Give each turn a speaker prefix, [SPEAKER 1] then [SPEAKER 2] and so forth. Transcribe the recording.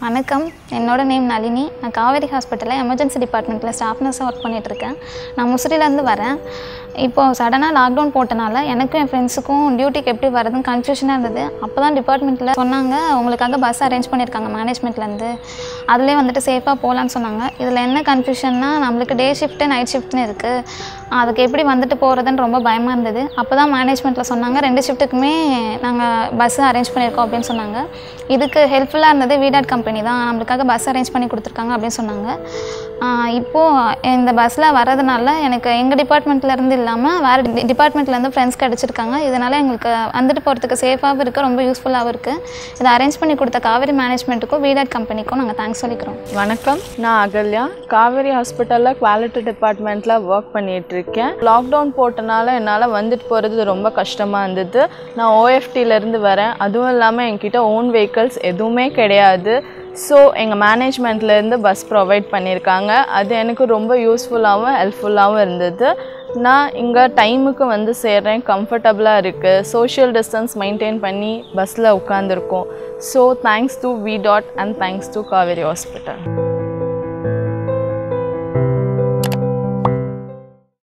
[SPEAKER 1] வணக்கம் என்னோட நேம் நளினி நான் காவேரி ஹாஸ்பிட்டலில் எமர்ஜென்சி டிபார்ட்மெண்ட்டில் ஸ்டாஃப் நர்ஸாக ஒர்க் பண்ணிகிட்ருக்கேன் நான் முசிறிலேருந்து வரேன் இப்போது சடனாக லாக்டவுன் போட்டனால எனக்கும் என் ஃப்ரெண்ட்ஸுக்கும் டியூட்டிக்கு எப்படி வரதுன்னு கன்ஃபியூஷனாக இருந்தது அப்போ தான் டிபார்ட்மெண்ட்டில் சொன்னாங்க உங்களுக்காக பஸ் அரேஞ்ச் பண்ணியிருக்காங்க மேனேஜ்மெண்ட்லேருந்து அதிலே வந்துட்டு சேஃபாக போகலான்னு சொன்னாங்க இதில் என்ன கன்ஃபியூஷன்னா நம்மளுக்கு டே ஷிஃப்ட்டு நைட் ஷிஃப்ட்னு இருக்குது அதுக்கு எப்படி வந்துட்டு போகிறதுன்னு ரொம்ப பயமாக இருந்தது அப்போ தான் மேனேஜ்மெண்ட்டில் சொன்னாங்க ரெண்டு ஷிஃப்ட்டுக்குமே நாங்கள் பஸ் அரேஞ்ச் பண்ணியிருக்கோம் அப்படின்னு சொன்னாங்க இதுக்கு ஹெல்ப்ஃபுல்லாக இருந்தது வீடாட் கம்பெனி தான் நம்மளுக்காக பஸ் அரேஞ்ச் பண்ணி கொடுத்துருக்காங்க அப்படின்னு சொன்னாங்க ஆஹ் இப்போது இந்த பஸ்ஸில் வர்றதுனால எனக்கு எங்கள் டிபார்ட்மெண்ட்லேருந்து இல்லாமல் வேறு டிபார்ட்மெண்ட்லேருந்து ஃப்ரெண்ட்ஸ் கிடச்சிருக்காங்க இதனால் எங்களுக்கு வந்துட்டு போகிறதுக்கு சேஃபாகவும் இருக்குது ரொம்ப யூஸ்ஃபுல்லாகவும் இருக்குது இதை அரேஞ்ச் பண்ணி கொடுத்த காவேரி மேனேஜ்மெண்ட்டுக்கும் வீடாட் கம்பெனிக்கும் நாங்கள் தேங்க்ஸ் சொல்லிக்கிறோம்
[SPEAKER 2] வணக்கம் நான் அகல்யா காவேரி ஹாஸ்பிட்டலில் குவாலிட்டி டிபார்ட்மெண்ட்டில் ஒர்க் பண்ணிட்டு இருக்கேன் லாக்டவுன் போட்டனால என்னால் வந்துட்டு போகிறது ரொம்ப கஷ்டமாக இருந்தது நான் ஓஎஃப்டிலேருந்து வரேன் அதுவும் இல்லாமல் என்கிட்ட ஓன் வெஹிக்கல்ஸ் எதுவுமே கிடையாது ஸோ எங்கள் மேனேஜ்மெண்ட்லேருந்து பஸ் ப்ரொவைட் பண்ணியிருக்காங்க அது எனக்கு ரொம்ப யூஸ்ஃபுல்லாகவும் ஹெல்ப்ஃபுல்லாகவும் இருந்தது நான் இங்கே டைமுக்கு வந்து சேர்றேன் கம்ஃபர்டபுளாக இருக்குது சோஷியல் டிஸ்டன்ஸ் மெயின்டைன் பண்ணி பஸ்ஸில் உட்காந்துருக்கோம் so thanks to V dot and thanks to Kaveri hospital